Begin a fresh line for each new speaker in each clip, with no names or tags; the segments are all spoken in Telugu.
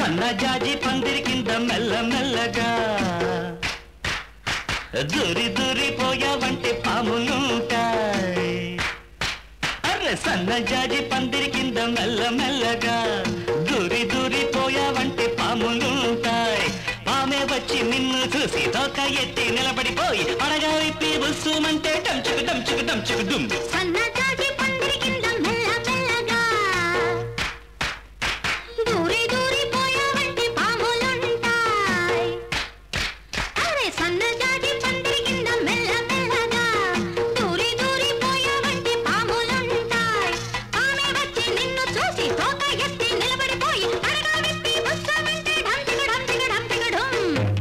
సన్నజాజి పందిరి కింద మెల్ల మెల్లగా దూరి దూరి పోయావంటే పాములుంటాయి అర్రె సన్నజాజి పందిరి కింద మెల్ల మెల్లగా దూరి దూరి పోయావంటే పాములుంటాయి పామే వచ్చి నిన్ను చూసి తోక ఎత్తి నిలబడిపోయి పడగా విప్పి బుస్సుమంటే డంచుకు డంచుకు డంచుకు డుమ్
సన్నజాజి పందిరి కింద మెల్ల మెల్లగా దూరి దూరి పోయావంటే పాములుంటాయి అరే సన్నజాజి పందిరి కింద మెల్ల మెల్లగా దూరి దూరి పోయావంటే పాములుంటాయి ఆమె వచ్చి నిన్ను చూసి తోక ఎత్తి నిలబడిపోయి అడగా విప్పి బుస్సమంటే ఢంచిగ ఢంచిగ ఢంచిగ ఢుమ్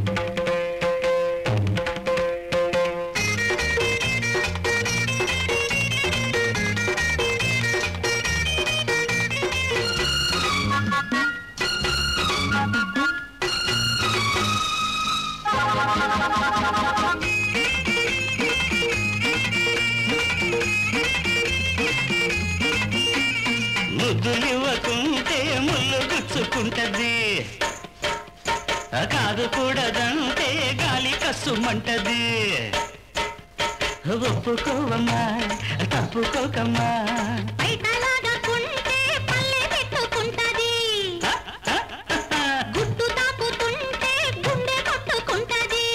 ముద్దులివ్వకుంటే ముళ్ళు గుచ్చుకుంటది కాదు కూడదంటే గాలి కస్సుమంటది ఒప్పుకోవమ్మా తప్పుకోకమ్మా
బయటలాగా కుంటే పల్లె పెట్టుకుంటది గుట్టు తాకుతుంటే గుండె కొట్టుకుంటది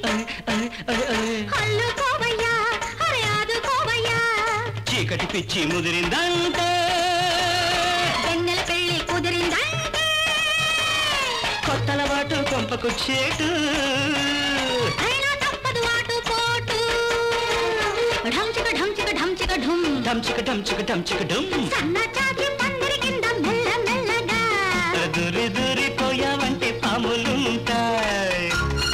అల్లుకోవయ్యా అరే ఆదుకోవయ్యా
చీకటి పిచ్చి ముదిరిందంటే
వెన్నెల పెళ్లి కుదిరిందంటే
కొత్తల వాటు కొంపకు చేటు
అయినా తప్పదు ఆటు పోటు ఢంచిక ఢంచిక ఢంచిక ఢుమ్
ఢంచిక ఢంచిక ఢంచిక ఢుమ్
సన్నజాజి పందిరి కింద మెల్ల మెల్లగా
దూరి దూరి పోయావంటే పాములుంటాయి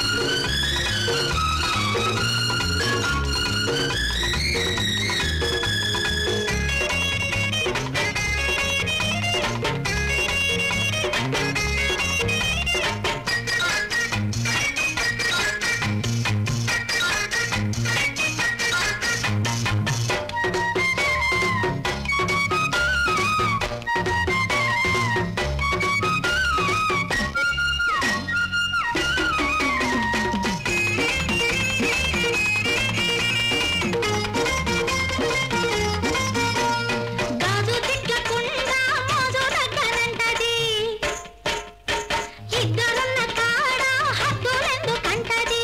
గాజు తిట్లకుండా మోజు దగ్గరంటది ఇద్దరున్న కాడ హద్దులెందుకంటది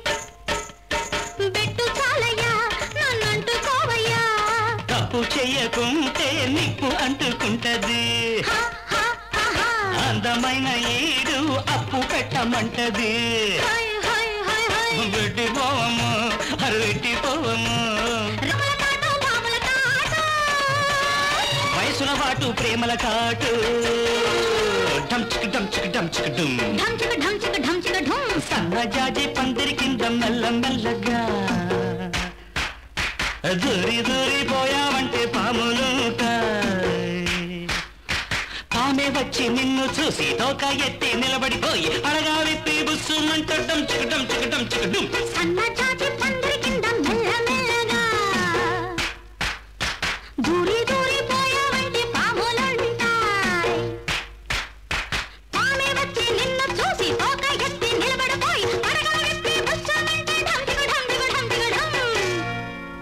బెట్టు చాలయ్యా నన్నంటుకోవయ్యా
తప్పు చెయ్యకుంటే నిప్పు అంటుకుంటది
హ, హ, హ, హ.
అందమైన ఈడు అప్పు పెట్టమంటది
హై, హై, హై, హై.
వెట్టి పోవము అరవెట్టి పోవము
రమల కాటు, పాముల కాటు.
వయసుల వాటు ప్రేమల కాటు డంచిక డంచిక డంచిక డుమ్
ఢంచిక ఢంచిక ఢంచిక ఢుమ్
సన్నజాజి పందిరి కింద మెల్ల మెల్లగా దూరి దూరి పోయావంటే పాములుంటాయి పామే వచ్చి నిన్ను చూసి తోక ఎత్తి నిలబడిపోయి అడగా విప్పి బుస్సుమంట డంచిక డంచిక డంచిక డుమ్
సన్నజాజి